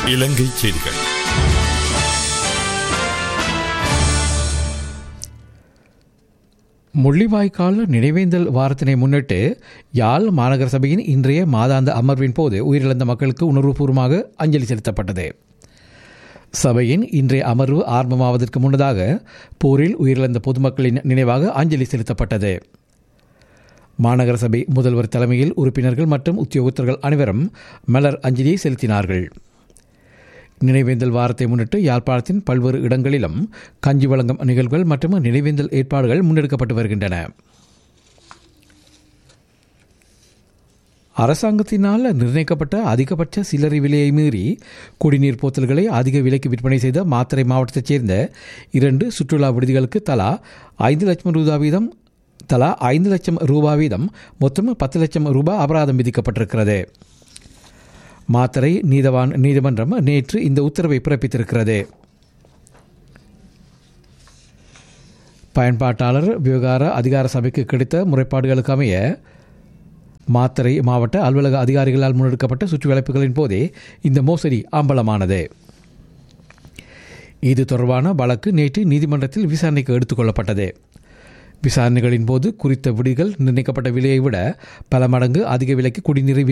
இலங்கை செய்திகள் முள்ளிவாய்க்கால் நினைவேந்தல் வாரத்தினை முன்னிட்டு யாழ் மாநகர சபையின் இன்றைய மாதாந்த அமர்வின் போது உயிரிழந்த மக்களுக்கு உணர்வுபூர்வமாக அஞ்சலி செலுத்தப்பட்டது சபையின் இன்றைய அமர்வு ஆரம்பமாவதற்கு முன்னதாக போரில் உயிரிழந்த பொதுமக்களின் நினைவாக அஞ்சலி செலுத்தப்பட்டது மாநகர சபை முதல்வர் தலைமையில் உறுப்பினர்கள் மற்றும் உத்தியோகத்தர்கள் அனைவரும் மலர் அஞ்சலியை செலுத்தினார்கள் நினைவேந்தல் வாரத்தை முன்னிட்டு யாழ்ப்பாணத்தின் பல்வேறு இடங்களிலும் கஞ்சி வழங்கும் நிகழ்வுகள் மற்றும் நினைவேந்தல் ஏற்பாடுகள் முன்னெடுக்கப்பட்டு வருகின்றன அரசாங்கத்தினால் நிர்ணயிக்கப்பட்ட அதிகபட்ச சில்லறை விலையை மீறி குடிநீர் போத்தல்களை அதிக விலைக்கு விற்பனை செய்த மாத்தறை மாவட்டத்தைச் சேர்ந்த இரண்டு சுற்றுலா விடுதிகளுக்கு தலா ஐந்து லட்சம் ரூபா வீதம் தலா ஐந்து லட்சம் ரூபா வீதம் மொத்தம் பத்து லட்சம் ரூபாய் அபராதம் விதிக்கப்பட்டிருக்கிறது மாத்தறை நீதவான் நீதிமன்றம் நேற்று இந்த உத்தரவை பிறப்பித்திருக்கிறது பயன்பாட்டாளர் விவகார அதிகார சபைக்கு கிடைத்த முறைப்பாடுகளுக்கு அமைய மாத்தறை மாவட்ட அலுவலக அதிகாரிகளால் முன்னெடுக்கப்பட்ட சுற்றுவளைப்புகளின் போதே இந்த மோசடி அம்பலமானது இது தொடர்பான வழக்கு நேற்று நீதிமன்றத்தில் விசாரணைக்கு எடுத்துக் கொள்ளப்பட்டது விசாரணைகளின் போது குறித்த விடிகள் நிர்ணயிக்கப்பட்ட விலையை விட பல மடங்கு அதிக விலைக்கு குடிநீரை